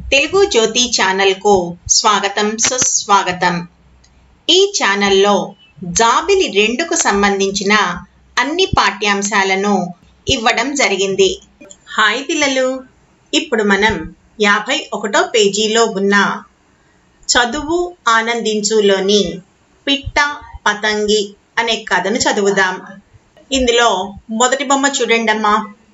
తెలుగు జ్యోతి ఛానల్కు స్వాగతం సుస్వాగతం ఈ ఛానల్లో జాబిలి రెండుకు సంబంధించిన అన్ని పాఠ్యాంశాలను ఇవ్వడం జరిగింది హాయ్ పిల్లలు ఇప్పుడు మనం యాభై ఒకటో పేజీలో ఉన్న చదువు ఆనందించులోని పిట్ట పతంగి అనే కథను చదువుదాం ఇందులో మొదటి బొమ్మ చూడండమ్మా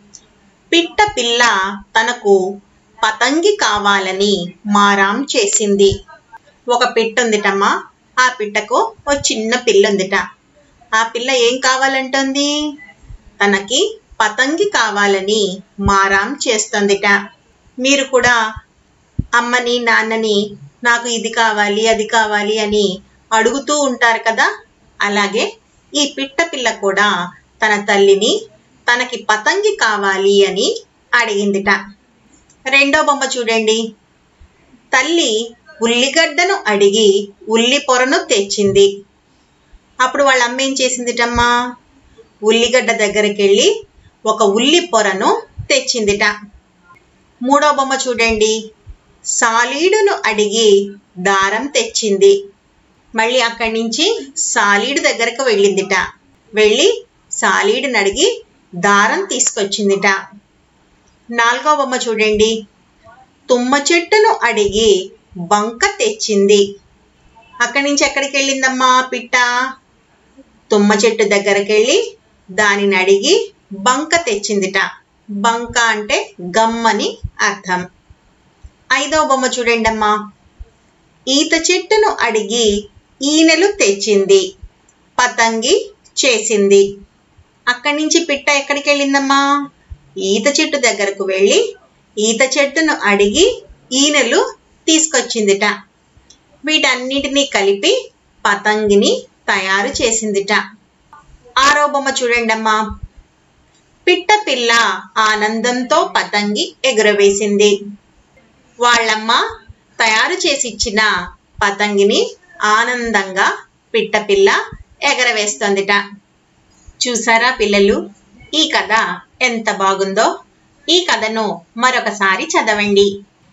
పిట్ట పిల్ల తనకు పతంగి కావాలని మారాం చేసింది ఒక పిట్ట ఉందిటమ్మా ఆ పిట్టకు ఓ చిన్న పిల్ల ఉందిట ఆ పిల్ల ఏం కావాలంటుంది తనకి పతంగి కావాలని మారాం చేస్తుందిట మీరు కూడా అమ్మని నాన్నని నాకు ఇది కావాలి అది కావాలి అని అడుగుతూ ఉంటారు కదా అలాగే ఈ పిట్ట పిల్ల కూడా తన తల్లిని తనకి పతంగి కావాలి అని అడిగిందిట రెండో బొమ్మ చూడండి తల్లి ఉల్లిగడ్డను అడిగి ఉల్లి పొరను తెచ్చింది అప్పుడు వాళ్ళ అమ్మ ఏం చేసిందిటమ్మా ఉల్లిగడ్డ దగ్గరికి వెళ్ళి ఒక ఉల్లి పొరను తెచ్చిందిట మూడో బొమ్మ చూడండి సాలీడును అడిగి దారం తెచ్చింది మళ్ళీ అక్కడి నుంచి సాలీడు దగ్గరకు వెళ్ళిందిట వెళ్ళి సాలీడుని అడిగి దారం తీసుకొచ్చిందిట నాలుగో బొమ్మ చూడండి తుమ్మ చెట్టును అడిగి బంక తెచ్చింది అక్కడి నుంచి ఎక్కడికి వెళ్ళిందమ్మా పిట్ట తుమ్మ చెట్టు దగ్గరికి వెళ్ళి దానిని అడిగి బంక తెచ్చిందిట బంక అంటే గమ్మని అర్థం ఐదో బొమ్మ చూడండి అమ్మా ఈత చెట్టును అడిగి ఈనెలు తెచ్చింది పతంగి చేసింది అక్కడి నుంచి పిట్ట ఎక్కడికి వెళ్ళిందమ్మా ఈత చెట్టు దగ్గరకు వెళ్ళి ఈత చెట్టును అడిగి ఈనెలు తీసుకొచ్చిందిట వీటన్నిటినీ కలిపి పతంగిని తయారు చేసిందిట ఆరో బొమ్మ చూడండమ్మా పిట్ట పిల్ల ఆనందంతో పతంగి ఎగురవేసింది వాళ్ళమ్మ తయారు చేసి ఇచ్చిన పతంగిని ఆనందంగా పిట్టపిల్ల ఎగరవేస్తోందిట చూసారా పిల్లలు ఈ కథ ఎంత బాగుందో ఈ కథను మరొకసారి చదవండి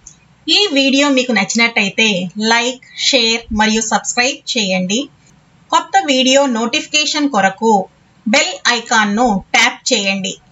ఈ వీడియో మీకు నచ్చినట్టయితే లైక్ షేర్ మరియు సబ్స్క్రైబ్ చేయండి కొత్త వీడియో నోటిఫికేషన్ కొరకు బెల్ ఐకాన్ను ట్యాప్ చేయండి